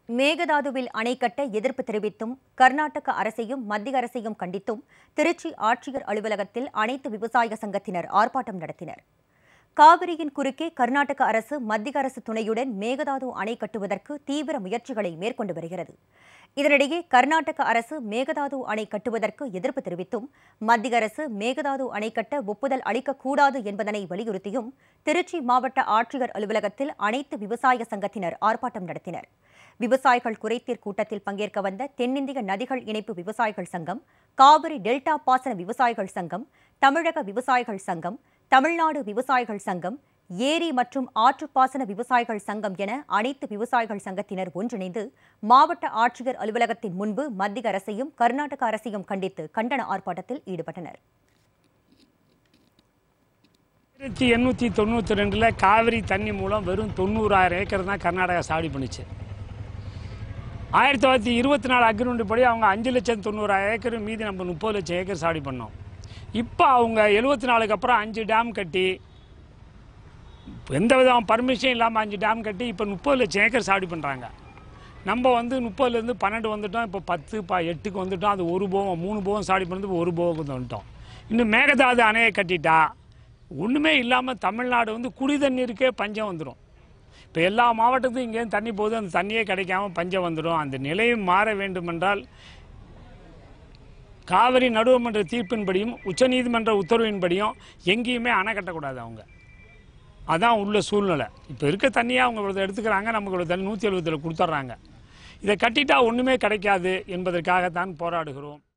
மேகதாதுவில் அணை கட்ட எதிர்ப்பு தெரிவித்தும் கர்நாடக அரசையும் மத்திய அரசையும் கண்டித்தும் திருச்சி ஆட்சியர் அலுவலகத்தில் அனைத்து விவசாய சங்கத்தினர் ஆர்ப்பாட்டம் நடத்தினர் காவிரியின் குறுக்கே கர்நாடக அரசு மத்திய அரசு துணையுடன் மேகதாது அணை கட்டுவதற்கு தீவிர முயற்சிகளை மேற்கொண்டு வருகிறது இதனிடையே கர்நாடக அரசு மேகதாது அணை கட்டுவதற்கு எதிர்ப்பு தெரிவித்தும் மத்திய அரசு மேகதாது அணை கட்ட ஒப்புதல் அளிக்கக்கூடாது என்பதனை வலியுறுத்தியும் திருச்சி மாவட்ட ஆட்சியர் அலுவலகத்தில் அனைத்து விவசாய சங்கத்தினர் ஆர்ப்பாட்டம் நடத்தினர் விவசாயிகள் குறைதீர் கூட்டத்தில் பங்கேற்க வந்த தென்னிந்திய நதிகள் இணைப்பு விவசாயிகள் சங்கம் காவிரி டெல்டா பாசன விவசாயிகள் சங்கம் தமிழக விவசாயிகள் சங்கம் தமிழ்நாடு விவசாயிகள் சங்கம் ஏரி மற்றும் ஆற்றுப்பாசன விவசாயிகள் சங்கம் என அனைத்து விவசாயிகள் சங்கத்தினர் ஒன்றிணைந்து மாவட்ட ஆட்சியர் அலுவலகத்தின் முன்பு மத்திய அரசையும் கர்நாடக அரசையும் கண்டித்து கண்டன ஆர்ப்பாட்டத்தில் ஈடுபட்டனர் ஆயிரத்தி எண்ணூற்றி தொண்ணூற்றி ரெண்டில் காவிரி தண்ணி மூலம் வெறும் தொண்ணூறாயிரம் ஏக்கர் தான் கர்நாடகா சாகுடி பண்ணுச்சு ஆயிரத்தி தொள்ளாயிரத்தி இருபத்தி நாலு அக்ரிமெண்ட் படி அவங்க அஞ்சு லட்சம் தொண்ணூறாயிரம் ஏக்கர் மீதி நம்ம முப்பது லட்சம் ஏக்கர் சாகுடி பண்ணோம் இப்போ அவங்க எழுபத்தி நாலுக்கு அப்புறம் அஞ்சு டேம் கட்டி எந்த விதமான பர்மிஷன் இல்லாமல் அஞ்சு டேம் கட்டி இப்போ முப்பது லட்சம் ஏக்கர் சாகுடி பண்ணுறாங்க நம்ம வந்து முப்பதுலேருந்து பன்னெண்டு வந்துட்டோம் இப்போ பத்து ப எட்டுக்கு வந்துட்டோம் அது ஒரு போகம் மூணு போகம் சாடி பண்ணது ஒரு போகம் வந்துட்டோம் இன்னும் மேகதாது அணையை கட்டிட்டா ஒன்றுமே இல்லாமல் தமிழ்நாடு வந்து குடி தண்ணீருக்கே பஞ்சம் வந்துடும் இப்போ எல்லா மாவட்டத்துக்கும் இங்கேருந்து தண்ணி போகுது அந்த தண்ணியே கிடைக்காம பஞ்சம் வந்துடும் அந்த நிலையும் மாற வேண்டுமென்றால் காவிரி நடுவமன்ற தீர்ப்பின்படியும் உச்சநீதிமன்ற உத்தரவின்படியும் எங்கேயுமே அணை கட்டக்கூடாது அவங்க அதான் உள்ள சூழ்நிலை இப்போ இருக்க தண்ணியை அவங்க இவ்வளவு எடுத்துக்கிறாங்க நமக்கு இவ்வளவு தண்ணி நூற்றி எழுபத்தில் கொடுத்துட்றாங்க இதை கட்டிட்டா ஒன்றுமே கிடைக்காது என்பதற்காகத்தான் போராடுகிறோம்